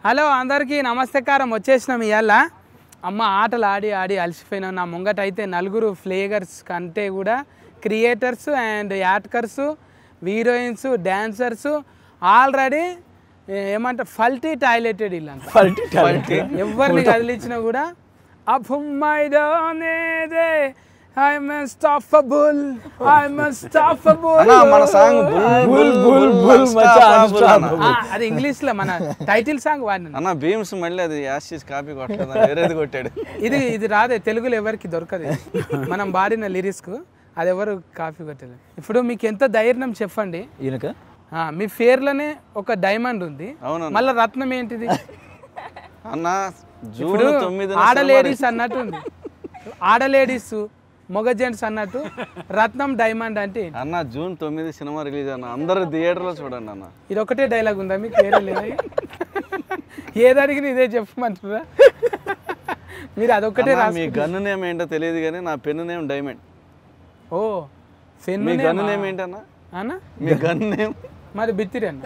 Hello అందరికీ నమస్తకారం వచ్చేసినాం ఇవాళ అమ్మ ఆటలు ఆడి ఆడి అలసిపోయినాం నా ముంగట అయితే నలుగురు ఫ్లేగర్స్ కంటే కూడా creators and actors heroines dancers already ఏమంటారు ఫల్టీ టాయిలెటెడ్ ఇల్లు అంట ఎవరిని కదిలించినా కూడా అప్పుమ్మైదోనేదే ఐఎమ్ అన్స్టాపబుల్ ఐఎమ్ అన్స్టాపబుల్ అన్నా, మన song bull bull bull unstoppable అన్న. అది ఇంగ్లీష్ లో మన టైటిల్ సాంగ్ వాడిన అన్న భీమ్స్ మళ్ళీ అది యాషిస్ కాపీ కొట్టలేదు వేరేది కొట్టాడు ఇది ఇది రాదే తెలుగులో ఎవరికి దొరకదు ఇది. మనం పాడిన లిరిక్స్ కు అది ఎవరు కాపీ కొట్టలేదు ఇప్పుడు మీకు ఎంత ధైర్యం చెప్పండి ఈయనక ఆ, మీ పేర్లోనే ఒక డైమండ్ ఉంది అవునన్న. మళ్ళీ రత్నం ఏంటిది అన్న జూన్ ఇప్పుడు తొమ్మిది ఆడ లేడీస్ అన్నట్టు ఉంది ఆడ లేడీస్ మొగ జెంట్స్ అన్నట్టు రత్నం డైమండ్ అంటే ఏంటి? అన్న జూన్ తొమ్మిది సినిమా రిలీజ్ అన్న అందరూ థియేటర్ లో చూడండి అన్న ఇది ఒకటే డైలాగ్ ఉందా మీకు వేరే లేదా ఏది అడిగిన ఇదే చెప్పమంటారా మీరు అదొక్కటే అన్న, రాసు మీ గన్ను నేమ్ ఏంటో తెలియదు కానీ నా పెన్ను నేమ్ డైమండ్ ఓ ఫెన్ మీ గన్ను నేమ్ ఏంటన్నా అన్న మీ గన్ను నేమ్ మరి బిత్తిరి అన్న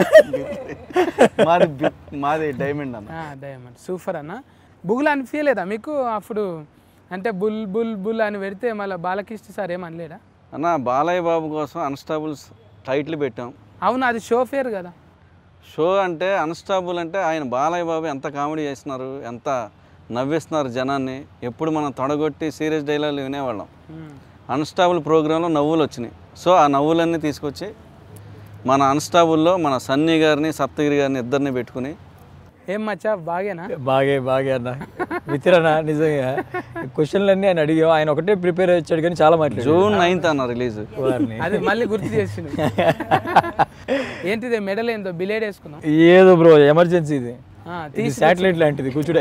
మాది బి- మాది డైమండ్ అన్న డైమండ్ సూపర్ అన్న బుగులు అనిపించలేదా మీకు అప్పుడు అంటే బుల్ బుల్ బుల్ అని పెడితే మళ్ళీ బాలకృష్ణ సార్ ఏమనలేడా అన్న బాలయ్య బాబు కోసం అన్స్టాబుల్స్ టైటిల్ పెట్టాం అవును అది షో ఫేర్ కదా షో అంటే అన్స్టాబుల్ అంటే ఆయన బాలయ్య బాబు ఎంత కామెడీ చేస్తున్నారు ఎంత నవ్విస్తున్నారు జనాన్ని ఎప్పుడు మనం తొడగొట్టి సీరియస్ డైలాగులు వినేవాళ్ళం అన్స్టాబుల్ ప్రోగ్రాంలో నవ్వులు వచ్చినాయి సో ఆ నవ్వులన్నీ తీసుకొచ్చి మన అన్స్టాబుల్లో మన సన్నీ గారిని సప్తగిరి గారిని ఇద్దరిని పెట్టుకుని ఏం మచ్చా బాగేనా బాగే బాగే అన్న మిత్రనా నిజంగా క్వశ్చన్లన్నీ ఆయన అడిగాం ఆయన ఒకటే ప్రిపేర్ అయ్యాడు కానీ చాలా మాట్లాడు జూన్ నైన్త్ అన్న రిలీజ్ వారిని అది మళ్ళీ గుర్తు చేసిండు ఏంటిది మెడల్ ఏందో బిలేడ్ వేసుకున్నాం ఏదో బ్రో ఎమర్జెన్సీ ఇది ఆ, ఇది తీసి శాటిలైట్ లాంటిది కూర్చుడే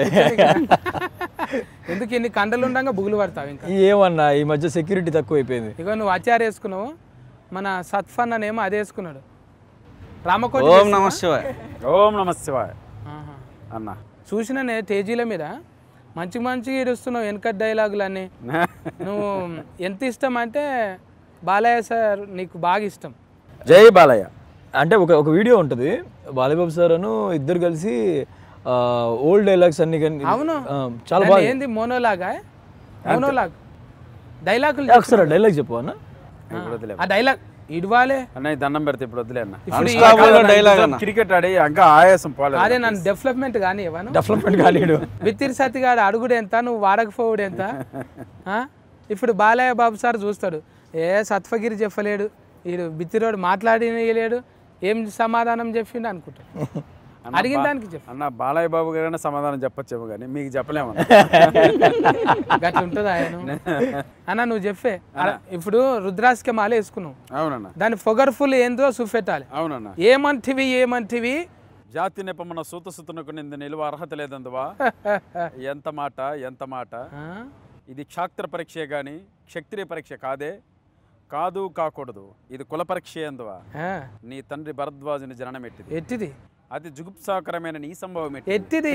ఎందుకు ఇన్ని కండలు ఉండగా బుగులు పడతావు ఇంకా ఏమన్నా ఈ మధ్య సెక్యూరిటీ తక్కువ అయిపోయింది ఇగో నువ్వు అచార్ వేసుకున్నావు మన సత్ఫన్ అనేమో అదే వేసుకున్నాడు రామకోటి ఓం నమ శివాయ్ ఓం నమ శివాయ ఆహా. అన్న చూసిననే తేజీల మీద మంచి మంచిగా ఇరుస్తున్నావు వెనకట్ డైలాగులు అన్నీ నువ్వు ఎంత ఇష్టం అంటే బాలయ్య సార్ నీకు బాగా ఇష్టం జై బాలయ్య అంటే ఒక ఒక వీడియో ఉంటుంది బాలీబాబు సార్ అను ఇద్దరు కలిసి ఓల్డ్ డైలాగ్స్ అన్ని కానీ అవును ఆ, చాలా దాన్ని బాగా ఏంది మోనోలాగా మోనోలాగ్ డైలాగులు ఒకసారి డైలాగ్ చెప్పు అన్న ఇప్పుడు వదిలే ఆ డైలాగ్ ఇడవాలే అన్నయ్య దండం పెడితే ఇప్పుడు వదిలే అన్న ఇప్పుడు ఈ- అన్స్టాబుల్లో డైలాగ్ అన్న క్రికెట్ ఆడి ఇంకా ఆయాసం పోలేదు అదే నన్ను డెవలప్మెంట్ కానీ ఇవ్వను డెవలప్మెంట్ కాలేడు బిత్తిరి సత్తిగాడు అడుగుడు ఎంత నువ్వు వాడకపోవుడు ఎంత ఆ? ఇప్పుడు బాలయ్య బాబు సార్ చూస్తాడు ఏ సత్వగిరి చెప్పలేడు వీడు బిత్తిరోడు మాట్లాడినలేడు ఏం సమాధానం చెప్పిండు అనుకుంటాడు అడిగిన దానికి చెప్పు అన్న బాలయ్య బాబు గారైనా సమాధానం చెప్పొచ్చేమో కానీ మీకు చెప్పలేము అన్న. గట్ల ఉంటుంది ఆయన అన్న నువ్వు చెప్పే ఇప్పుడు రుద్రాస్కి మాల వేసుకున్నావు అవునన్న దాని ఫొగర్ఫుల్ ఏందో చూపెట్టాలి అవునన్న ఏమంటివి ఏమంటివి జాతి నెపమన్న సూత సుతునకు నింద నిలువ అర్హత లేదందువా ఎంత మాట ఎంత మాట ఆ? ఇది క్షాత్ర పరీక్షే గాని క్షత్రియ పరీక్ష కాదే కాదు కాకూడదు ఇది కుల పరీక్ష ఎందువా ఆ. నీ తండ్రి భరద్వాజుని జననం ఎట్టిది ఎట్టిది అది జుగుప్సాకరమైన నీ సంభవం ఎట్టిది ఎట్టిది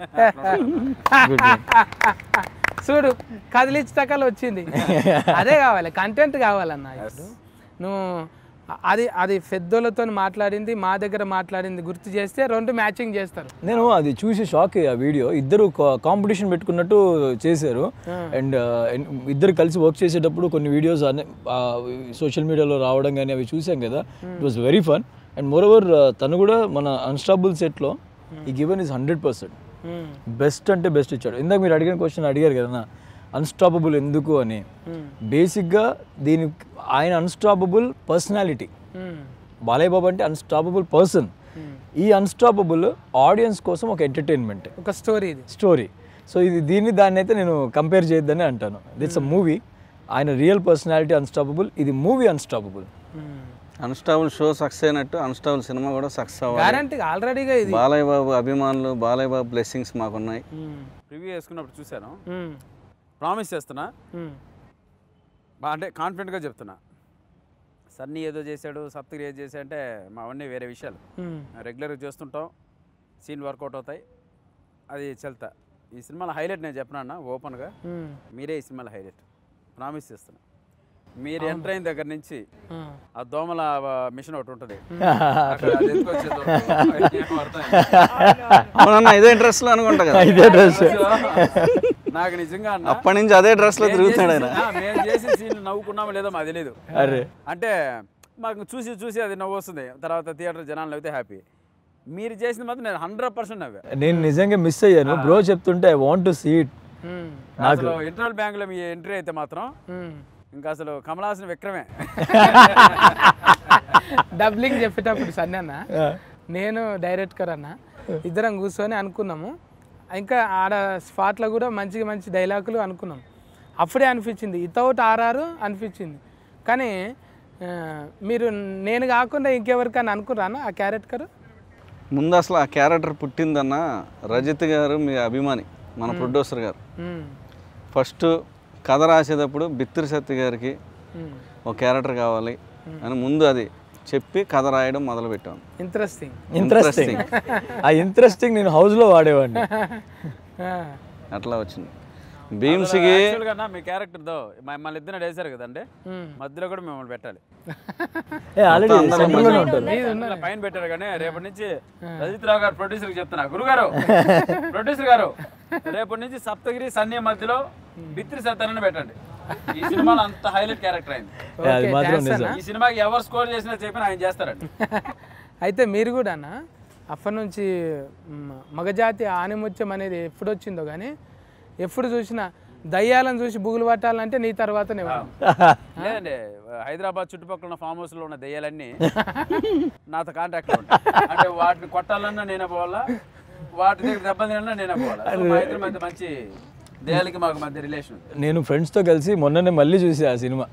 చూడు కదిలించటకాలు వచ్చింది అదే కావాలి కంటెంట్ కావాలన్న ఇప్పుడు నువ్వు అది అది పెద్దోళ్ళతో మాట్లాడింది మా దగ్గర మాట్లాడింది గుర్తు చేస్తే రెండు మ్యాచింగ్ చేస్తారు నేను అది చూసి షాక్ అయ్యా వీడియో ఇద్దరు కాంపిటీషన్ పెట్టుకున్నట్టు చేశారు అండ్ ఇద్దరు కలిసి వర్క్ చేసేటప్పుడు కొన్ని వీడియోస్ సోషల్ మీడియాలో రావడం కానీ అవి చూసాం కదా it was very fun and moreover తను కూడా మన అన్స్టాబుల్ సెట్లో ఈ given is hundred percent um, best అంటే బెస్ట్ ఇచ్చాడు ఇందాక మీరు అడిగిన క్వశ్చన్ అడిగారు కదా అన్స్టాపబుల్ ఎందుకు అని బేసిక్గా దీని ఆయన unstoppable personality um, Balayya Babu అంటే అన్స్టాపబుల్ పర్సన్ ఈ అన్స్టాపబుల్ ఆడియన్స్ కోసం ఒక ఎంటర్టైన్మెంట్ ఒక స్టోరీ ఇది స్టోరీ సో ఇది దీన్ని దాన్ని అయితే నేను కంపేర్ చేయొద్దని అంటాను దిట్స్ అ మూవీ ఆయన రియల్ పర్సనాలిటీ అన్స్టాపబుల్ ఇది movie unstoppable unstoppable show success అయినట్టు అన్స్టాబుల్ సినిమా కూడా సక్సెస్ అవ్వాలి గ్యారంటీ ఆల్రెడీగా ఇది బాలయ్య బాబు అభిమానులు బాలయ్య బాబు బ్లెస్సింగ్స్ మాకున్నాయి ఉమ్, రివ్యూ వేసుకున్నప్పుడు చూశాను ఉమ్, ప్రామిస్ చేస్తున్నా ఉమ్, బా అంటే కాన్ఫిడెంట్గా చెప్తున్నా సన్నీ ఏదో చేశాడు సప్తగిరి ఏదో చేశాడు అంటే మా అవన్నీ వేరే విషయాలు ఉమ్. రెగ్యులర్గా చేస్తుంటాం సీన్ వర్కౌట్ అవుతాయి అది చెల్తా ఈ సినిమాలో హైలైట్ నేను చెప్పనా ఓపెన్గా ఉమ్. మీరే ఈ సినిమాలో హైలైట్ ప్రామిస్ చేస్తున్నా మీరు ఎంటర్ అయిన దగ్గర నుంచి ఆ. ఆ దోమల మిషన్ ఒకటి ఉంటుంది అక్కడ అది ఎత్తుకొచ్చే దోమ. ఏం అర్థం అవునన్నా ఇదే డ్రెస్లో అనుకుంటా కదా ఇదే డ్రెస్ కాదు. నాకు నిజంగా అన్న అప్పటి నుంచి అదే డ్రెస్లో మేము తిరుగుతున్నాడు ఆయన చేసిన- ఆ, మేము చేసిన సీన్ నవ్వుకున్నామో లేదో మాకు తెలియదు అరే అంటే మాకు చూసి చూసి అది నవ్వు వస్తుంది తర్వాత థియేటర్ జనాలు నవ్వితే హ్యాపీ మీరు చేసింది మాత్రం నేను హండ్రెడ్ పర్సెంట్ నవ్వా నేను నిజంగా మిస్ అయ్యాను బ్రో చెప్తుంటే I want to see it um, అసలు ఇంటర్వల్ బ్యాంకులో మీ ఎంట్రీ అయితే మాత్రం ఉమ్. ఇంకా అసలు కమలాసన విక్రమే డబ్లింగ్ చెప్పేటప్పుడు సన్నీ అన్న నేను డైరెక్టర్ అన్న ఇద్దరం కూర్చొని అనుకున్నాము ఇంకా ఆడ స్పాట్లో కూడా మంచి మంచి డైలాగులు అనుకున్నాం అప్పుడే అనిపించింది వితౌట్ ఆర్ఆర్ అనిపించింది కానీ ఆ, మీరు నేను కాకుండా ఇంకెవరికైనా అనుకున్నాను ఆ క్యారెక్టర్ ముందు అసలు ఆ క్యారెక్టర్ పుట్టిందన్న రజిత్ గారు మీ అభిమాని మన ప్రొడ్యూసర్ గారు ఫస్ట్ కథ రాసేటప్పుడు బిత్తిరి సత్య గారికి ఒక క్యారెక్టర్ కావాలి అని ముందు అది చెప్పి కథ రాయడం మొదలుపెట్టాం ఇంట్రెస్టింగ్ ఇంట్రెస్టింగ్ ఆ ఇంట్రెస్టింగ్ నేను హౌస్లో వాడేవాడిని అట్లా వచ్చింది భీమ్స్కి యాక్చువల్గా నా మీ క్యారెక్టర్ దో మమ్మల్ని ఇద్దరు వేశారు కదండి మధ్యలో కూడా మిమ్మల్ని పెట్టాలి ఏ ఆల్రెడీ సెంటర్లోనే ఉంటారు ఇలా పైన పెట్టారు కానీ రేపటి నుంచి రజిత్ రావు గారు ప్రొడ్యూసర్ చెప్తున్నా గురుగారు ప్రొడ్యూసర్ గారు రేపటి నుంచి సప్తగిరి సన్నీ మధ్యలో బిత్రి సత్తానని పెట్టండి ఈ సినిమాలో అంత హైలైట్ క్యారెక్టర్ అయింది ఏ, అది మాత్రం నిజం ఈ సినిమాకి ఎవరు స్కోర్ చేసినా చెప్పినా ఆయన చేస్తారండి అయితే మీరు కూడానా అప్పటి నుంచి మ- మగజాతి ఆనిముత్యం అనేది ఎప్పుడు వచ్చిందో కానీ ఎప్పుడు చూసినా దయ్యాలను చూసి బుగులు పట్టాలంటే నీ తర్వాతనే వాడు. లేదండి హైదరాబాద్ చుట్టుపక్కల ఉన్న ఫామ్ హౌస్ లో ఉన్న దెయ్యాలన్నీ నాతో కాంటాక్ట్ ఉంటాయి అంటే వాటిని కొట్టాలన్నా నేనే పోవాలా వాటి దగ్గర దెబ్బలు తినాలన్నా నేనే పోవాలా So మా ఇద్దరి మధ్య మంచి దెయ్యాలకి మాకు మధ్య రిలేషన్ ఉంది నేను ఫ్రెండ్స్తో కలిసి మొన్ననే మళ్ళీ చూసా ఆ సినిమా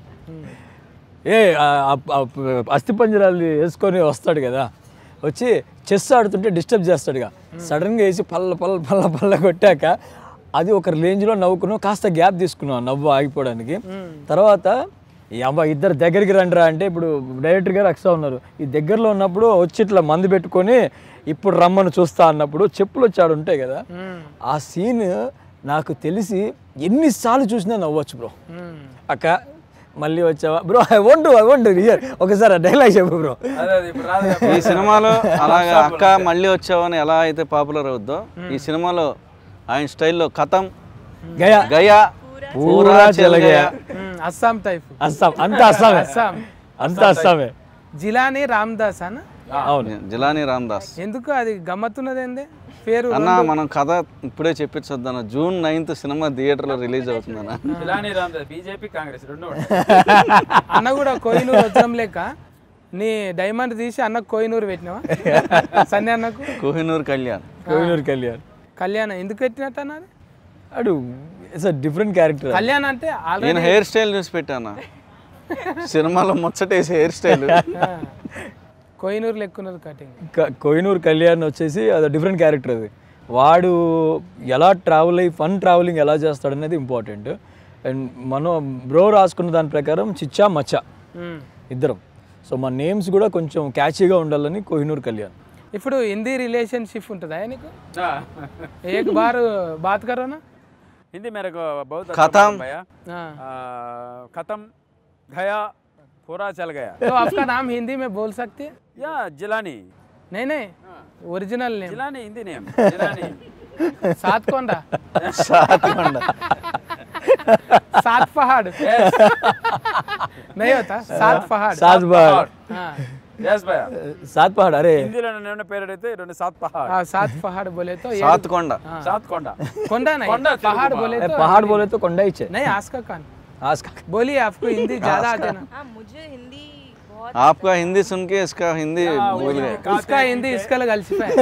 ఏ ఆ- ఆ- ఆ అస్థిపంజరాలు వేసుకొని వస్తాడు కదా వచ్చి చెస్ ఆడుతుంటే డిస్టర్బ్ చేస్తాడుగా సడన్గా వేసి పల్ల పల్ల పల్ల పల్ల కొట్టాక అది ఒక రేంజ్లో నవ్వుకున్నాం కాస్త గ్యాప్ తీసుకున్నాం నవ్వు ఆగిపోవడానికి తర్వాత ఈ అబ్బా ఇద్దరు దగ్గరికి రండిరా అంటే ఇప్పుడు డైరెక్టర్ గారు అక్సా ఉన్నారు ఈ దగ్గరలో ఉన్నప్పుడు వచ్చి ఇట్లా మందు పెట్టుకొని ఇప్పుడు రమ్మని చూస్తా అన్నప్పుడు చెప్పులు వచ్చాడు ఉంటాయి కదా ఆ సీన్ నాకు తెలిసి ఎన్నిసార్లు చూసినా నవ్వచ్చు బ్రో అక్క మళ్ళీ వచ్చావా bro I want I want here ఒకసారి డైలాగ్ చెప్పు బ్రో అదే అది ఇప్పుడు రాదు ఈ సినిమాలో అలాగా అక్క మళ్ళీ వచ్చావని ఎలా అయితే పాపులర్ అవుద్దో ఈ సినిమాలో ఆయన స్టైల్లో కథం గయా గయా పూరా చెలగయా ఉమ్, అస్సాం టైప్ అస్సాం అంతా అస్సామే అస్సాం అంతా అస్సామే జిలానీ రామ్దాస్ అన్న అవును జిలానీ రామ్దాస్ ఎందుకు అది గమ్మత్తున్నది ఏంది పేరు అన్న మనం కథ ఇప్పుడే చెప్పించొద్దు అన్న జూన్ నైన్త్ సినిమా థియేటర్లో రిలీజ్ అవుతుందన్న ఇలానే రామ్ బీజేపీ కాంగ్రెస్ రెండు ఉంటాయి. అన్న కూడా కోయినూరు వచ్చడం లేక నీ డైమండ్ తీసి అన్నకు కోయినూరు పెట్టినావా సన్ని అన్నకు కోహినూర్ కళ్యాణ్ కోహినూర్ కళ్యాణ్ కళ్యాణం ఎందుకు పెట్టినట్టు అన్నది అడు it's a different character Kalyan అంటే ఆల్రెడీ నేను హెయిర్ స్టైల్ చూసి పెట్టాను సినిమాలో ముచ్చటేసి హెయిర్ స్టైల్ కోయినూరు లెక్కున్నది కటింగ్ కోహినూర్ కళ్యాణ్ వచ్చేసి అది డిఫరెంట్ క్యారెక్టర్ అది వాడు ఎలా ట్రావెల్ అయ్యి ఫన్ ట్రావెలింగ్ ఎలా చేస్తాడు అనేది ఇంపార్టెంట్ అండ్ మనం బ్రో రాసుకున్న దాని ప్రకారం చిచ్చా మచ్చా ఇద్దరం సో మా నేమ్స్ కూడా కొంచెం క్యాచీగా ఉండాలని కోహినూర్ కళ్యాణ్ ఇప్పుడు హిందీ రిలేషన్షిప్ ఉంటుందా నీకు ఆ. ఏక్ బార్ బాత్ కరో నా हिंदी मेरे को बहुत अच्छा खत्म। मालूम भैया हाँ। आ, खत्म गया पूरा चल गया तो आपका नाम हिंदी में बोल सकते हैं या जिलानी नहीं नहीं original name Jilani Hindi name Jilani Satkonda సాత్కొండ सात पहाड़ नहीं होता सात पहाड़ సాత్ పహాడ్ हाँ यस भैया సాత్ పహాడ్ అరే హిందీలో నేను పేరు అడిగితే రెండు సాత్ పహాడ్ हाँ सात पहाड़ बोले तो ये సాత్కొండ సాత్ కొండ कोंडा नहीं कोंडा तेलुगु पहाड़ में। बोले ఏ, तो పహాడ్ బోలే తో కొండ ఇచ్చే नहीं आज का कान ఆస్కా बोलिए आपको हिंदी ज्यादा आते ना हाँ मुझे हिंदी बहुत आपका हिंदी सुन के इसका हिंदी भूल गए उसका हिंदी इसका लगा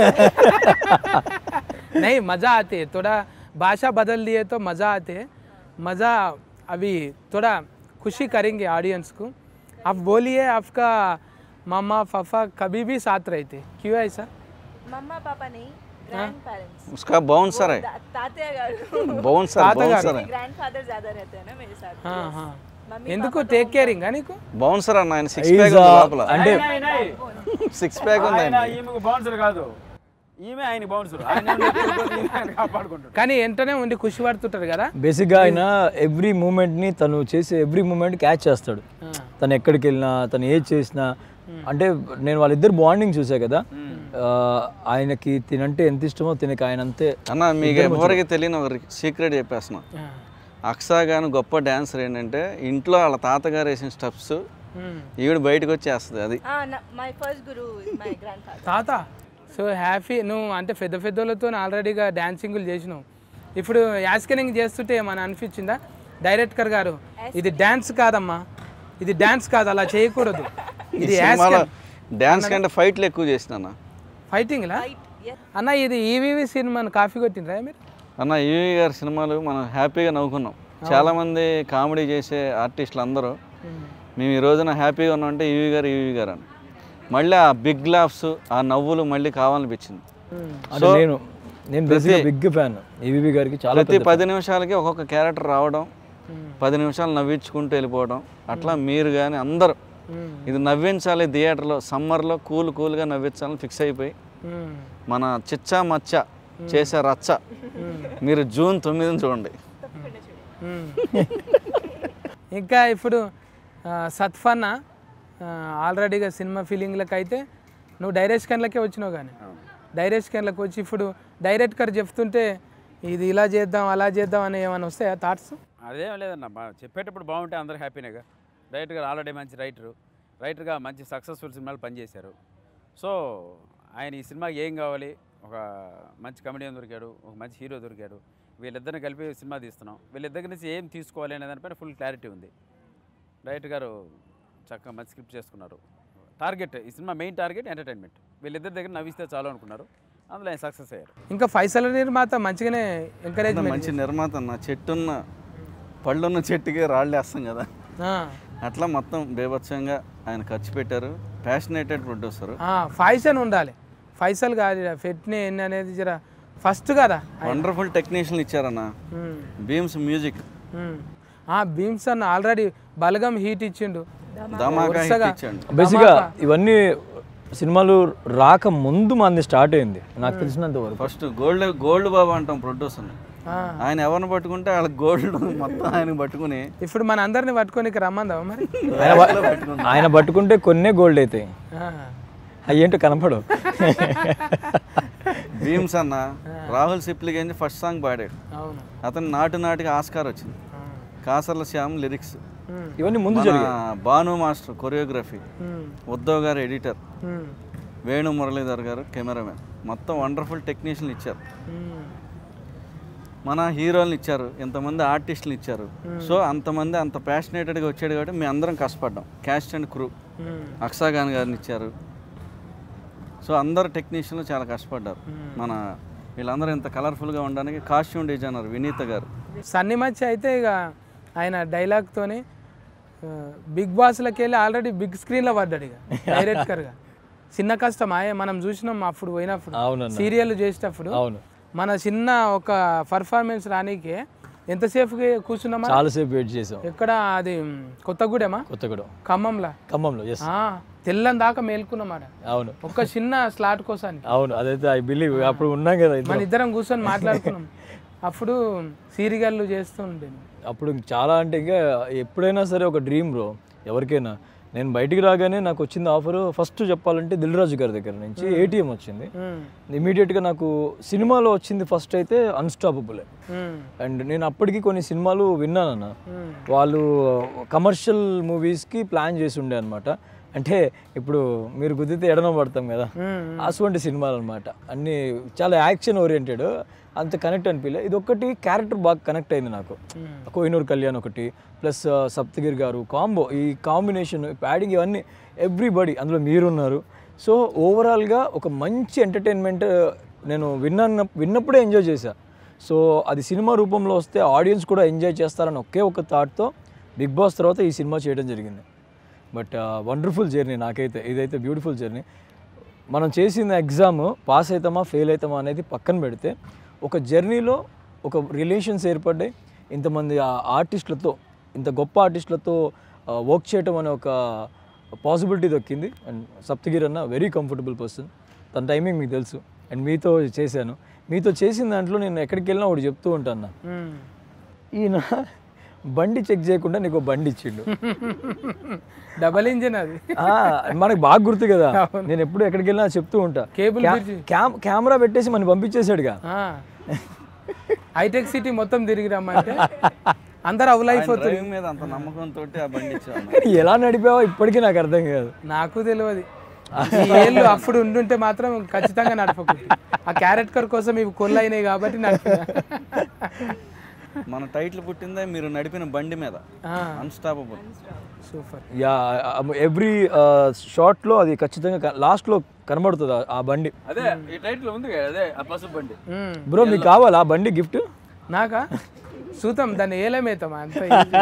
नहीं मजा आती है थोड़ा भाषा बदल दिए तो मजा आते है मजा अभी थोड़ा खुशी करेंगे ऑडियंस को आप बोलिए आपका मामा पापा कभी भी साथ रहते क्यों ऐसा मम्मा पापा नहीं ग्रैंड पेरेंट्स उसका बाउंसर है तात्या गाరు बाउंसर बाउंसर है ग्रैंड फादर ज्यादा रहते हैं ना मेरे साथ हाँ हाँ मम्मी ఎందుకు టేక్ కేరింగ్ నీకు బౌన్సర్ అన్న ఆయన సిక్స్ ప్యాక్ He's a- లోపల అంటే సిక్స్ ప్యాక్ ఉంది ఆయన ఆయన ఈమెకు బౌన్సర్ కాదు ఈమె ఆయన బౌన్సర్ ఆయన ఏమో ఎత్తుకొని ఈమె ఆయన కాపాడుకుంటాడు కానీ వెంటనే ఉండి ఖుషి పడుతుంటారు కదా బేసిక్గా ఆయన ఎవ్రీ మూమెంట్ని తను చేసే ఎవ్రీ మూమెంట్ క్యాచ్ చేస్తాడు తను ఎక్కడికి వెళ్ళినా తను ఏది చేసినా అంటే నేను వాళ్ళిద్దరు బాండింగ్ చూసా కదా ఆ, ఆయనకి తినంటే ఎంత ఇష్టమో తినక ఆయన అంతే అన్న మీకు ఎవరికి తెలియని ఒక సీక్రెట్ చెప్పేస్తున్నా ఆ. అక్సా గాను గొప్ప డాన్సర్ ఏంటంటే ఇంట్లో వాళ్ళ తాతగారు వేసిన స్టెప్స్ మ్మ్. ఈవిడ బయటకు వచ్చేస్తుంది అది మై ఫస్ట్ గురు మై గ్రాండ్ ఫాదర్ తాత సో హ్యాపీ నువ్వు అంటే పెద్ద పెద్దోళ్ళతో ఆల్రెడీగా డాన్సింగ్లు చేసినావు ఇప్పుడు యాస్కెనింగ్ చేస్తుంటే ఏమైనా అనిపించిందా డైరెక్టర్ గారు ఇది డ్యాన్స్ కాదమ్మా ఇది డ్యాన్స్ కాదు అలా చేయకూడదు ఈ ఇది సినిమాలో డాన్స్ కంటే ఫైట్లు ఎక్కువ చేసిన ఫైటింగ్లా yes. అన్న ఇది ఈవీవి సినిమాను కాఫీ కొట్టినరా మీరు అన్న ఈవి గారి సినిమాలు మనం హ్యాపీగా నవ్వుకున్నాం చాలామంది కామెడీ చేసే ఆర్టిస్టులు అందరూ మేము ఈ రోజున హ్యాపీగా ఉన్నామంటే ఈవి గారు ఈవి గారు అని మళ్ళీ ఆ బిగ్ లాఫ్స్ ఆ నవ్వులు మళ్ళీ కావాలనిపించింది అంటే నేను నేను బేసిక్గా బిగ్ ఫ్యాన్ ఈవీవి గారికి చాలా ప్రతి పది నిమిషాలకి ఒక్కొక్క క్యారెక్టర్ రావడం పది నిమిషాలు నవ్వించుకుంటూ వెళ్ళిపోవడం అట్లా మీరు కానీ అందరూ ఇది నవ్వించాలి థియేటర్లో సమ్మర్లో కూల్ కూల్గా నవ్వించాలని ఫిక్స్ అయిపోయి మ్మ్. మన చిచ్చా మచ్చ చేసే రచ్చ మీరు జూన్ తొమ్మిదిని చూడండి మ్మ్. ఇంకా ఇప్పుడు ఆ, సత్ఫన్న ఆ, ఆల్రెడీగా సినిమా ఫీలింగ్లకు అయితే నువ్వు డైరెక్షన్లకే వచ్చినావు కానీ డైరెక్షన్లకు వచ్చి ఇప్పుడు డైరెక్టర్ చెప్తుంటే ఇది ఇలా చేద్దాం అలా చేద్దాం అని ఏమైనా వస్తాయా థాట్స్ అదేం లేదన్న బా- చెప్పేటప్పుడు బాగుంటే అందరూ హ్యాపీనేగా రైటర్ గారు ఆల్రెడీ మంచి రైటరు రైటర్గా మంచి సక్సెస్ఫుల్ సినిమాలు పనిచేశారు సో ఆయన ఈ సినిమాకి ఏం కావాలి ఒక మంచి కమెడియన్ దొరికాడు ఒక మంచి హీరో దొరికాడు వీళ్ళిద్దరిని కలిపి సినిమా తీస్తున్నాం వీళ్ళిద్దరి నుంచి ఏం తీసుకోవాలి అనే దానిపైన ఫుల్ క్లారిటీ ఉంది డైరెక్టర్ గారు చక్కగా మంచి స్క్రిప్ట్ చేసుకున్నారు టార్గెట్ ఈ సినిమా మెయిన్ టార్గెట్ ఎంటర్టైన్మెంట్ వీళ్ళిద్దరి దగ్గర నవ్విస్తే చాలు అనుకున్నారు అందులో ఆయన సక్సెస్ అయ్యారు ఇంకా ఫైసల నిర్మాత మంచిగానే ఎంకరేజ్మెంట్ మంచి నిర్మాత అన్న చెట్టున్న పళ్ళున్న చెట్టుకి రాళ్ళు వేస్తాం కదా అట్లా మొత్తం బేభత్సంగా ఆయన ఖర్చు పెట్టారు ప్యాషనేటెడ్ ప్రొడ్యూసర్ ఫైసల్ ఉండాలి ఫైసల్ కాదు ఫెట్ని ఎన్ని అనేది జర ఫస్ట్ కదా వండర్ఫుల్ టెక్నీషియన్ ఇచ్చారన్న మ్మ్. బీమ్స్ మ్యూజిక్ మ్మ్. ఆ భీమ్స్ అన్న ఆల్రెడీ బలగం హీట్ ఇచ్చిండు ధమాకా హిట్ వరుసగా. ఇచ్చాడు బేసిక్గా ఇవన్నీ సినిమాలు రాక ముందు మంది స్టార్ట్ అయింది నాకు తెలిసినంత వరకు ఫస్ట్ గోల్డ్ గోల్డ్ బాబు అంటాం ప్రొడ్యూసర్ని ఆ. ఆయన ఎవరిని పట్టుకుంటే వాళ్ళ గోల్డ్ మొత్తం ఆయన పట్టుకుని ఇప్పుడు మన అందరిని పట్టుకొని రమ్మందావా మరి ఆయన ప- ఆయన పట్టుకుంటే కొన్నే గోల్డ్ అవుతాయి ఆ. అయ్యేంటో కనపడవు భీమ్స్ అన్న రాహుల్ సిప్లిగంజ్ ఫస్ట్ సాంగ్ పాడాడు అవును అతను నాటు నాటికి ఆస్కార్ వచ్చింది ఆ. కాసర్ల శ్యామ్ లిరిక్స్ మ్మ్. ఇవన్నీ ముందు మన జరిగాయి భాను మాస్టర్ కొరియోగ్రఫీ మ్మ్. ఉద్ధవ్ గారు ఎడిటర్ మ్మ్. వేణు మురళీధర్ గారు కెమెరామెన్ మొత్తం వండర్ఫుల్ టెక్నీషియన్లు ఇచ్చారు మ్మ్. మన హీరోలను ఇచ్చారు ఇంతమంది ఆర్టిస్టులు ఇచ్చారు సో అంతమంది అంత ప్యాషనేటెడ్గా వచ్చాడు కాబట్టి మేము అందరం కష్టపడ్డాం క్యాస్ట్ అండ్ క్రూ మ్మ్. అక్సా ఖాన్ గారిని ఇచ్చారు సో అందరు టెక్నీషియన్లు చాలా కష్టపడ్డారు మన వీళ్ళందరూ ఇంత కలర్ఫుల్గా ఉండడానికి కాస్ట్యూమ్ డిజైనర్ వినీత గారు సన్ని మధ్య అయితే ఇక ఆయన డైలాగ్తోనే బిగ్ బాస్లకి వెళ్ళి ఆల్రెడీ బిగ్ స్క్రీన్లో పడ్డాడు ఇక డైరెక్టర్గా చిన్న కష్టం ఆయే మనం చూసినాం అప్పుడు పోయినప్పుడు అవునన్న సీరియల్ చేసేటప్పుడు అవును మన చిన్న ఒక పర్ఫార్మెన్స్ రానీకి ఎంతసేపు కూర్చున్నామా చాలాసేపు వెయిట్ చేసాం ఎక్కడ అది మ్, కొత్తగూడెమా కొత్తగూడెం ఖమ్మంలా ఖమ్మంలో ఎస్ ఆ, తెల్లని దాకా మేల్కున్నామాట అవును ఒక్క చిన్న స్లాట్ కోసానికి అవును అదైతే ఐ బిలీవ్ అప్పుడు ఉన్నాం కదా ఇద్దరం. మన ఇద్దరం కూర్చొని మాట్లాడుకున్నాం అప్పుడు సీరియల్లు చేస్తూ ఉండేది అప్పుడు చాలా అంటే ఇంకా ఎప్పుడైనా సరే ఒక డ్రీమ్ బ్రో ఎవరికైనా నేను బయటికి రాగానే నాకు వచ్చింది ఆఫర్ ఫస్ట్ చెప్పాలంటే దిల్ రాజు గారి దగ్గర నుంచి ఏటీఎం వచ్చింది మ్మ్. ఇమీడియట్గా నాకు సినిమాలో వచ్చింది ఫస్ట్ అయితే అన్స్టాపబుల్ మ్మ్. అండ్ నేను అప్పటికి కొన్ని సినిమాలు విన్నానన్న మ్మ్. వాళ్ళు కమర్షియల్ మూవీస్కి ప్లాన్ చేసి ఉండే అనమాట అంటే ఇప్పుడు మీరు కుదిరితే ఎడన పడతాం కదా మ్మ్. అటువంటి సినిమాలు అనమాట అన్నీ చాలా యాక్షన్ ఓరియంటెడ్ అంత కనెక్ట్ అనిపించలే ఇది ఒక్కటి క్యారెక్టర్ బాగా కనెక్ట్ అయింది నాకు కోహినూర్ కళ్యాణ్ ఒకటి ప్లస్ సప్తగిరి గారు కాంబో ఈ కాంబినేషన్ ప్యాడింగ్ ఇవన్నీ ఎవ్రీబడి అందులో మీరున్నారు సో ఓవరాల్గా ఒక మంచి ఎంటర్టైన్మెంట్ నేను విన్న విన్నప్పుడే ఎంజాయ్ చేశా సో అది సినిమా రూపంలో వస్తే ఆడియన్స్ కూడా ఎంజాయ్ చేస్తారని ఒకే ఒక థాట్తో బిగ్ బాస్ తర్వాత ఈ సినిమా చేయడం జరిగింది బట్ వండర్ఫుల్ జర్నీ నాకైతే ఇదైతే బ్యూటిఫుల్ జర్నీ మనం చేసిన ఎగ్జామ్ పాస్ అవుతామా ఫెయిల్ అవుతామా అనేది పక్కన పెడితే ఒక జర్నీలో ఒక రిలేషన్స్ ఏర్పడ్డాయి ఇంతమంది ఆర్టిస్టులతో ఇంత గొప్ప ఆర్టిస్టులతో వర్క్ చేయటం అనే ఒక పాసిబిలిటీ దక్కింది అండ్ సప్తగిరి అన్న వెరీ కంఫర్టబుల్ పర్సన్ తన టైమింగ్ మీకు తెలుసు అండ్ మీతో చేశాను మీతో చేసిన దాంట్లో నేను ఎక్కడికి వెళ్ళినా ఒకటి చెప్తూ ఉంటాను నా. మ్మ్. ఈయన బండి చెక్ చేయకుండా నీకు ఒక బండి ఇచ్చిండు డబల్ ఇంజిన్ అది ఆ, మనకు బాగా గుర్తు కదా నేను ఎప్పుడు ఎక్కడికి వెళ్ళినా చెప్తూ ఉంటా కేబుల్ క్యా- బ్రిడ్జి. క్యామ్- కెమెరా పెట్టేసి మనం పంపించేశాడుగా ఆ. హైటెక్ సిటీ మొత్తం తిరిగి రమ్మంటే అందరు అవులైపోతుంది డ్రైవింగ్ మీద అంత నమ్మకంతో ఆ బండి ఇచ్చాను కానీ ఎలా నడిపావో ఇప్పటికీ నాకు అర్థం కాదు నాకు తెలియదు ఈ ఏళ్ళు అప్పుడు ఉండుంటే మాత్రం ఖచ్చితంగా నడపకుంటు ఆ క్యారెట్ కర్ కోసం ఇవి కొల్లు అయినాయి కాబట్టి నడిపిన మన టైటిల్ పుట్టిందే మీరు నడిపిన బండి మీద అన్స్టాపబుల్ సూపర్ యా ఎవ్రీ షార్ట్లో అది ఖచ్చితంగా లాస్ట్లో కనబడుతుంది ఆ- ఆ బండి అదే ఈ టైటిల్ ఉంది కదా అదే ఆ పసుపు బండి బ్రో మీకు కావాలా ఆ బండి గిఫ్ట్ నాకా చూద్దాం దాన్ని ఏలమేతాం అంత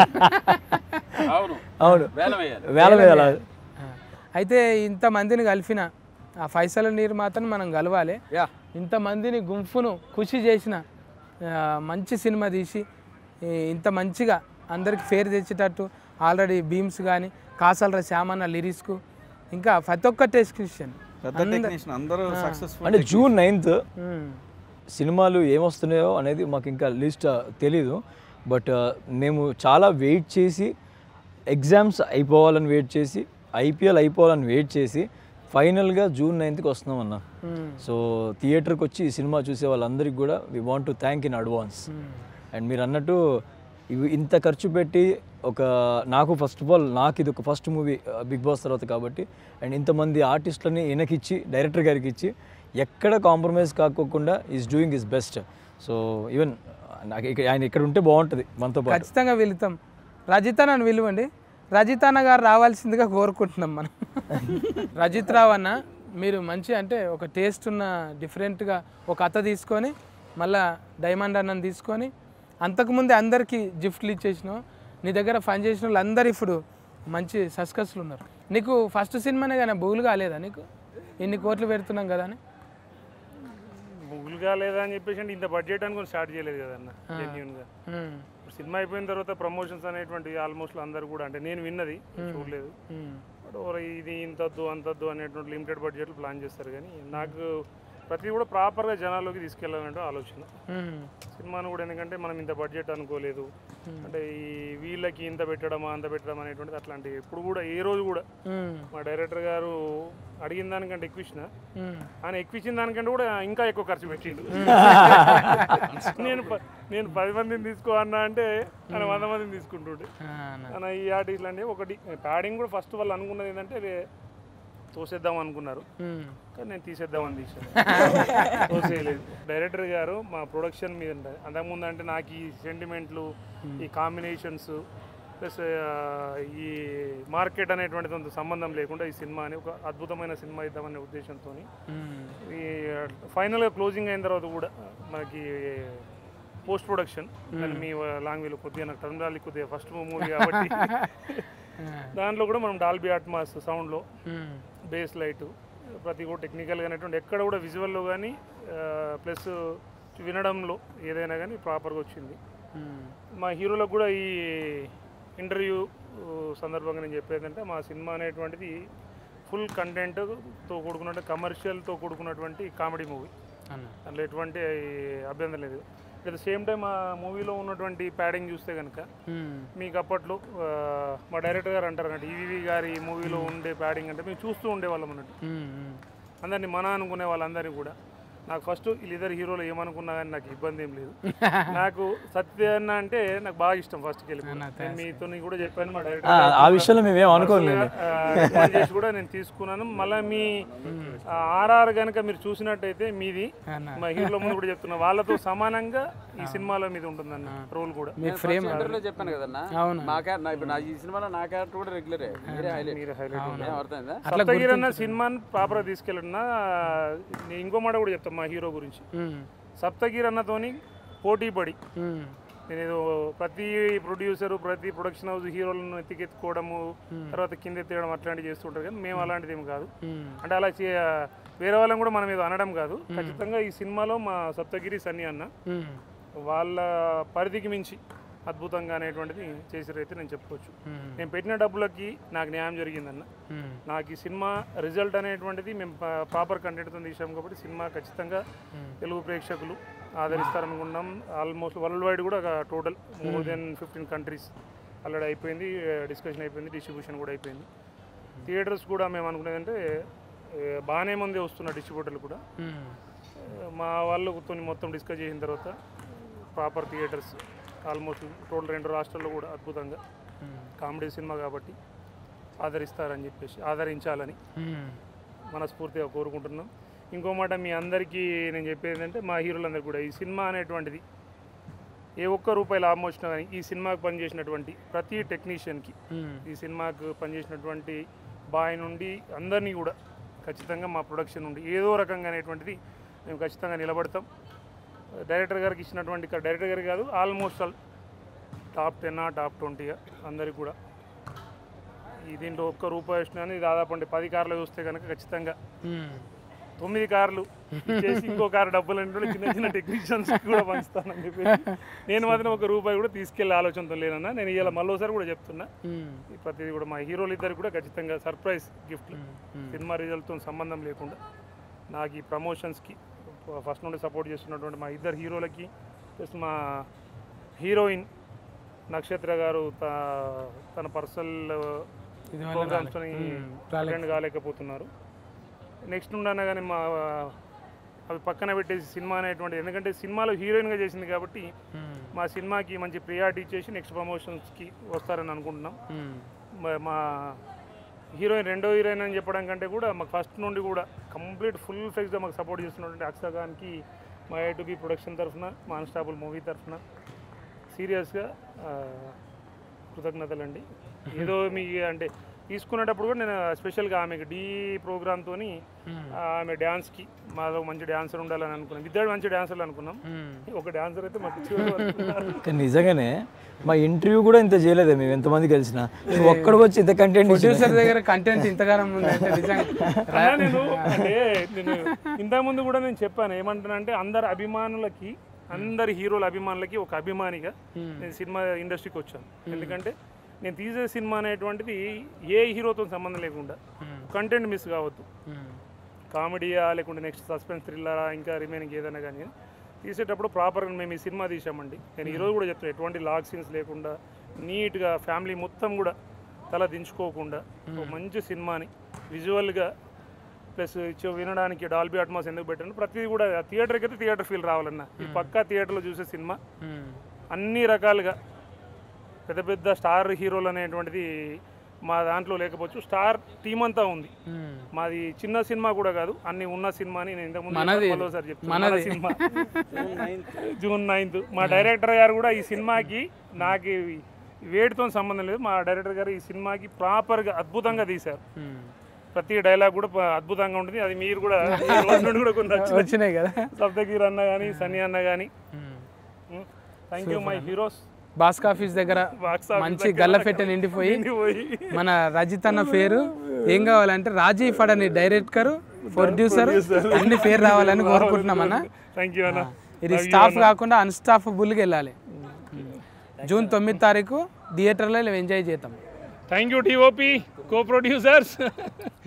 అవును అవును వేలం వేయాలి వేల వేల అయితే ఇంతమందిని కలిపిన ఆ ఫైసల నీరు మాత్రం మనం కలవాలి యా ఇంతమందిని గుంపును ఖుషి చేసిన ఆ, మంచి సినిమా తీసి ఈ ఇంత మంచిగా అందరికి ఫేర్ తెచ్చేటట్టు ఆల్రెడీ బీమ్స్ కానీ కాసాలర శ్యామన్న లిరిక్స్కు ఇంకా ప్రతి ఒక్క టెక్నీషియన్ పెద్ద టెక్నీషియన్ అందరూ సక్సెస్ఫుల్ అంటే జూన్ నైన్త్ సినిమాలు ఏమొస్తున్నాయో అనేది మాకు ఇంకా లిస్ట్ తెలీదు బట్ మేము చాలా వెయిట్ చేసి ఎగ్జామ్స్ అయిపోవాలని వెయిట్ చేసి ఐపీఎల్ అయిపోవాలని వెయిట్ చేసి ఫైనల్గా జూన్ నైన్త్కి వస్తున్నాం అన్న సో థియేటర్కి వచ్చి ఈ సినిమా చూసే వాళ్ళందరికీ కూడా we want to thank in advance and మీరు అన్నట్టు ఇవి ఇంత ఖర్చు పెట్టి ఒక నాకు ఫస్ట్ ఆఫ్ ఆల్ నాకు ఇది ఒక ఫస్ట్ మూవీ బిగ్ బాస్ తర్వాత కాబట్టి అండ్ ఇంతమంది ఆర్టిస్టులని ఈయనకిచ్చి డైరెక్టర్ గారికి ఇచ్చి ఎక్కడ కాంప్రమైజ్ కాకోకుండా is doing is best so even నాకు ఇక్కడ ఆయన ఇక్కడ ఉంటే బాగుంటుంది మనతో పాటు ఖచ్చితంగా వెళుతాం రజిత నన్ను విలువండి రజిత్ అన్న గారు రావాల్సిందిగా కోరుకుంటున్నాం మనం రజిత్ రావు అన్న మీరు మంచి అంటే ఒక టేస్ట్ ఉన్న డిఫరెంట్గా ఒక అత్త తీసుకొని మళ్ళా డైమండ్ అన్నని తీసుకొని అంతకుముందే అందరికీ గిఫ్ట్లు ఇచ్చేసినావు నీ దగ్గర పని చేసిన వాళ్ళు అందరు ఇప్పుడు మంచి సస్కస్లు ఉన్నారు నీకు ఫస్ట్ సినిమానే కానీ బూలు కాలేదా నీకు ఇన్ని కోట్లు పెడుతున్నాం కదా అని బుగులు కాలేదా అని చెప్పేసి అంటే ఇంత బడ్జెట్ అనుకుని స్టార్ట్ చేయలేదు కదన్న జెన్యున్గా ఉమ్, ఇప్పుడు సినిమా అయిపోయిన తర్వాత ప్రమోషన్స్ అనేటువంటి ఆల్మోస్ట్ అందరు కూడా అంటే నేను విన్నది చూడలేదు ఉమ్, బట్ ఓర ఇది ఇంతద్దు అంతద్దు అనేటువంటి లిమిటెడ్ బడ్జెట్లు ప్లాన్ చేస్తారు కానీ నాకు ప్రతి కూడా ప్రాపర్గా జనాల్లోకి తీసుకెళ్ళాలంటే ఆలోచన ఉమ్, సినిమాను కూడా ఎందుకంటే మనం ఇంత బడ్జెట్ అనుకోలేదు అంటే ఈ వీళ్ళకి ఇంత పెట్టడమా అంత పెట్టడం అనేటువంటిది అట్లాంటి ఎప్పుడు కూడా ఏ రోజు కూడా ఉమ్, మా డైరెక్టర్ గారు అడిగిన దానికంటే ఎక్కువ ఇచ్చిన ఉమ్. ఆయన ఎక్కువ ఇచ్చిన దానికంటే కూడా ఇంకా ఎక్కువ ఖర్చు పెట్టిండు నేను ప- నేను పది మందిని తీసుకో అన్నా అంటే ఆయన వంద మందిని తీసుకుంటుండే ఆ, అన్న. ఆయన ఈ ఆర్టిస్టులు అంటే ఒకటి ప్యాడింగ్ కూడా ఫస్ట్ వాళ్ళు అనుకున్నది ఏంటంటే రే- తోసేద్దాం అనుకున్నారు ఉమ్, కానీ నేను తీసేద్దామని తీసాను తోసేయలేదు డైరెక్టర్ గారు మా ప్రొడక్షన్ మీద ఉండే అంతకుముందు అంటే నాకు ఈ సెంటిమెంట్లు ఈ కాంబినేషన్స్ ప్లస్ ఈ మార్కెట్ అనేటువంటిది అంత సంబంధం లేకుండా ఈ సినిమా అని ఒక అద్భుతమైన సినిమా ఇద్దామనే ఉద్దేశంతో ఉమ్, ఈ ఫైనల్గా క్లోజింగ్ అయిన తర్వాత కూడా మనకి పోస్ట్ ప్రొడక్షన్ మీ లాంగ్వేజ్ కొద్దిగా నాకు టర్మినాలజీ కొద్దిగా ఫస్ట్ మూవీ కాబట్టి దాంట్లో కూడా మనం డాల్బీ ఆట్మాస్ సౌండ్లో ఉమ్, బేస్ లైట్ ప్రతి కూడా టెక్నికల్గా అనేటువంటి ఎక్కడ కూడా విజువల్లో కానీ ప్లస్ వినడంలో ఏదైనా కానీ ప్రాపర్గా వచ్చింది ఉమ్. మా హీరోలకు కూడా ఈ ఇంటర్వ్యూ సందర్భంగా నేను చెప్పేదంటే మా సినిమా అనేటువంటిది ఫుల్ కంటెంట్తో కూడుకున్నట్టు కమర్షియల్తో కూడుకున్నటువంటి కామెడీ మూవీ అన్న అందులో ఎటువంటి అభ్యంతరం లేదు అట్ ద సేమ్ టైం ఆ మూవీలో ఉన్నటువంటి ప్యాడింగ్ చూస్తే కనుక ఉమ్, మీకు అప్పట్లో ఆ, మా డైరెక్టర్ గారు అంటారు అన్నట్టు ఈవీవి గారి మూవీలో ఉండే ప్యాడింగ్ అంటే మేము చూస్తూ ఉండేవాళ్ళం అన్నట్టు ఉమ్, ఉమ్. అందరినీ మన అనుకునే వాళ్ళందరినీ కూడా నాకు ఫస్ట్ వీళ్ళిద్దరు హీరోలు ఏమనుకున్నా కానీ నాకు ఇబ్బంది ఏం లేదు నాకు సత్య అన్న అంటే నాకు బాగా ఇష్టం ఫస్ట్కి వెళ్ళి కూడా. నేను మీతో కూడా చెప్పాను మా ఆ, డైరెక్టర్ ఆ విషయంలో మేమేం అనుకోలేదు ఆ, రికమెండ్ చేసి కూడా నేను తీసుకున్నాను మళ్ళీ మీ ఆర్ఆర్ కనుక మీరు చూసినట్టయితే మీది అన్న మా హీరోల ముందు కూడా చెప్తున్నా వాళ్ళతో సమానంగా ఈ సినిమాలో మీద ఉంటుందన్న రోల్ కూడా మీకు ఫ్రేమ్ ఇంటర్వ్యూలో చెప్పాను కదన్నా అవును. మా క్యారెక్టర్ నా ఇప్పుడు నా ఈ సినిమాలో నా క్యారెక్టర్ కూడా రెగ్యులరే మీరే హైలైట్ మీరు హైలైట్ అర్థమైందా సప్తగిరి అన్న సినిమాని ప్రాపర్గా తీసుకెళ్ళినా నేను ఇంకో మాట కూడా చెప్తాను మా హీరో గురించి ఉమ్, సప్తగిరి అన్నతోని పోటీ పడి ఉమ్, నేను ఏదో ప్రతి ప్రొడ్యూసర్ ప్రతి ప్రొడక్షన్ హౌస్ హీరోలను ఎత్తికెత్తుకోవడము తర్వాత కింద ఎత్తేయడం అట్లాంటివి చేస్తుంటారు కానీ మేము అలాంటిది ఏం కాదు ఉమ్, అంటే అలా చే వేరే వాళ్ళని కూడా మనం ఏదో అనడం కాదు ఖచ్చితంగా ఈ సినిమాలో మా సప్తగిరి సన్ని అన్న ఉమ్, వాళ్ళ పరిధికి మించి అద్భుతంగా అనేటువంటిది చేసిరైతే నేను చెప్పుకోవచ్చు నేను పెట్టిన డబ్బులకి నాకు న్యాయం జరిగిందన్న నాకు ఈ సినిమా రిజల్ట్ అనేటువంటిది మేము ప్రాపర్ కంటెంట్తో తీసాం కాబట్టి సినిమా ఖచ్చితంగా తెలుగు ప్రేక్షకులు ఆదరిస్తారనుకున్నాం ఆల్మోస్ట్ వరల్డ్ వైడ్ కూడా total more than fifteen countries already అయిపోయింది డిస్కషన్ అయిపోయింది డిస్ట్రిబ్యూషన్ కూడా అయిపోయింది థియేటర్స్ కూడా మేము అనుకునేది అంటే బాగానే మంది వస్తున్న డిస్ట్రిబ్యూటర్లు కూడా మా వాళ్ళు కొన్ని మొత్తం డిస్కస్ చేసిన తర్వాత ప్రాపర్ థియేటర్స్ ఆల్మోస్ట్ టోటల్ రెండు రాష్ట్రాల్లో కూడా అద్భుతంగా కామెడీ సినిమా కాబట్టి ఆదరిస్తారని చెప్పేసి ఆదరించాలని మనస్ఫూర్తిగా కోరుకుంటున్నాం ఇంకో మాట మీ అందరికీ నేను చెప్పేది ఏంటంటే మా హీరోలందరికీ కూడా ఈ సినిమా అనేటువంటిది ఏ ఒక్క రూపాయి లాభం వచ్చినా కానీ ఈ సినిమాకి పనిచేసినటువంటి ప్రతి టెక్నీషియన్కి ఈ సినిమాకు పనిచేసినటువంటి బాయ్ నుండి అందరినీ కూడా ఖచ్చితంగా మా ప్రొడక్షన్ నుండి ఏదో రకంగా అనేటువంటిది మేము ఖచ్చితంగా నిలబడతాం డైరెక్టర్ గారికి ఇచ్చినటువంటి డైరెక్టర్ గారికి కాదు almost all top ten top ట్వంటీగా అందరికి కూడా ఈ దీంట్లో ఒక్క రూపాయి వచ్చినా కానీ దాదాపు అంటే పది కార్లు చూస్తే కనుక ఖచ్చితంగా తొమ్మిది కార్లు చేసి ఇంకో కారు డబ్బులు అంటే చిన్న చిన్న టెక్నీషియన్స్ కూడా పంచుతానని చెప్పి నేను మాత్రం ఒక రూపాయి కూడా తీసుకెళ్లే ఆలోచనతో లేనన్నా నేను ఇలా మళ్ళీసారి కూడా చెప్తున్నా ఈ ప్రతిదీ కూడా మా హీరోలు ఇద్దరు కూడా ఖచ్చితంగా సర్ప్రైజ్ గిఫ్ట్ సినిమా రిజల్ట్తో సంబంధం లేకుండా నాకు ఈ ప్రమోషన్స్కి ఫస్ట్ నుండి సపోర్ట్ చేస్తున్నటువంటి మా ఇద్దరు హీరోలకి ప్లస్ మా హీరోయిన్ నక్షత్ర గారు త- తన పర్సనల్ ప్రోగ్రామ్స్ అటెండ్ కాలేకపోతున్నారు నెక్స్ట్ ఉండన్నా కానీ మా అవి పక్కన పెట్టేసి సినిమా అనేటువంటి ఎందుకంటే సినిమాలో హీరోయిన్గా చేసింది కాబట్టి మా సినిమాకి మంచి ప్రియారిటీ ఇచ్చేసి నెక్స్ట్ ప్రమోషన్స్కి వస్తారని అనుకుంటున్నాం మ- మా హీరోయిన్ రెండో హీరోయిన్ అని చెప్పడం కంటే కూడా మాకు ఫస్ట్ నుండి కూడా కంప్లీట్ ఫుల్ ఫ్లెక్స్గా మాకు సపోర్ట్ చేస్తున్నటువంటి అక్షా ఖాన్కి మా ఏటుకి ప్రొడక్షన్ తరఫున మా అన్స్టాబుల్ మూవీ తరఫున సీరియస్గా కృతజ్ఞతలండి ఏదో మీ అంటే తీసుకునేటప్పుడు కూడా నేను స్పెషల్గా ఆమెకి డీ ప్రోగ్రామ్తో ఆమె డ్యాన్స్కి మాదో మంచి డాన్సర్ ఉండాలని అనుకున్నాం ఇద్దరు మంచి డాన్సర్లు అనుకున్నాం ఒక డాన్సర్ అయితే మాకు చివరి వరకు ఉన్నారు. కానీ నిజంగానే మా ఇంటర్వ్యూ కూడా ఇంత చేయలేదే మేము ఎంతమంది కలిసిన నువ్వు ఒక్కడికి వచ్చి ఇంత కంటెంట్ ప్రొడ్యూసర్ దగ్గర కంటెంట్ ఇంతగానం ఉందంటే నిజంగా అన్నా నేను అంటే నేను ఇంతకుముందు కూడా నేను చెప్పాను ఏమంటానంటే అందరు అభిమానులకి అందరి హీరోల అభిమానులకి ఒక అభిమానిగా నేను సినిమా ఇండస్ట్రీకి వచ్చాను ఎందుకంటే నేను తీసే సినిమా అనేటువంటిది ఏ హీరోతో సంబంధం లేకుండా కంటెంట్ మిస్ కావద్దు కామెడీయా లేకుంటే నెక్స్ట్ సస్పెన్స్ థ్రిల్లరా ఇంకా రిమైనింగ్ ఏదైనా కానీ తీసేటప్పుడు ప్రాపర్గా మేము ఈ సినిమా తీసామండి నేను ఈరోజు కూడా చెప్తాను ఎటువంటి లాగ్ సీన్స్ లేకుండా నీట్గా ఫ్యామిలీ మొత్తం కూడా తల దించుకోకుండా ఒక మంచి సినిమాని విజువల్గా ప్లస్ ఇచ్చే వినడానికి డాల్బీ అట్మాస్ ఎందుకు పెట్టాను ప్రతిదీ కూడా థియేటర్కి అయితే థియేటర్ ఫీల్ రావాలన్న ఈ పక్కా థియేటర్లో చూసే సినిమా అన్ని రకాలుగా పెద్ద పెద్ద స్టార్ హీరోలు అనేటువంటిది మా దాంట్లో లేకపోవచ్చు స్టార్ టీం అంతా ఉంది మాది చిన్న సినిమా కూడా కాదు అన్ని ఉన్న సినిమాని నేను ఇంతకుముందు మనది. చెప్పాను, మరోసారి చెప్తాను. మన మనది. సినిమా జూన్ నైన్త్ మా డైరెక్టర్ గారు కూడా ఈ సినిమాకి నాకు ఈ వేడితో సంబంధం లేదు మా డైరెక్టర్ గారు ఈ సినిమాకి ప్రాపర్గా అద్భుతంగా తీశారు ప్రతి డైలాగ్ కూడా ప- అద్భుతంగా ఉంటుంది అది మీరు కూడా ఈ రోజు నుండి కూడా కొన్ని వచ్చినాయి. వచ్చినాయి కదా సప్తగిరి అన్న కానీ సన్నీ అన్న కానీ థ్యాంక్ యూ మై హీరోస్ బాస్క్ ఆఫీస్ దగ్గర బాక్స్ ఆఫీస్ మంచి దగ్గర గల్లఫెట్ట నిండిపోయి పోయి మన రజిత్ అన్న పేరు ఏం కావాలంటే రాజీ ఫడని డైరెక్టర్ ప్రొడ్యూసర్ అన్ని పేరు రావాలని కోరుకుంటున్నాం అన్న థ్యాంక్ యూ అన్న ఇది స్టాఫ్ కాకుండా అన్స్టాఫబుల్గా వెళ్ళాలి జూన్ తొమ్మిది తారీఖు థియేటర్లో ఎంజాయ్ చేద్దాం thank you top co producers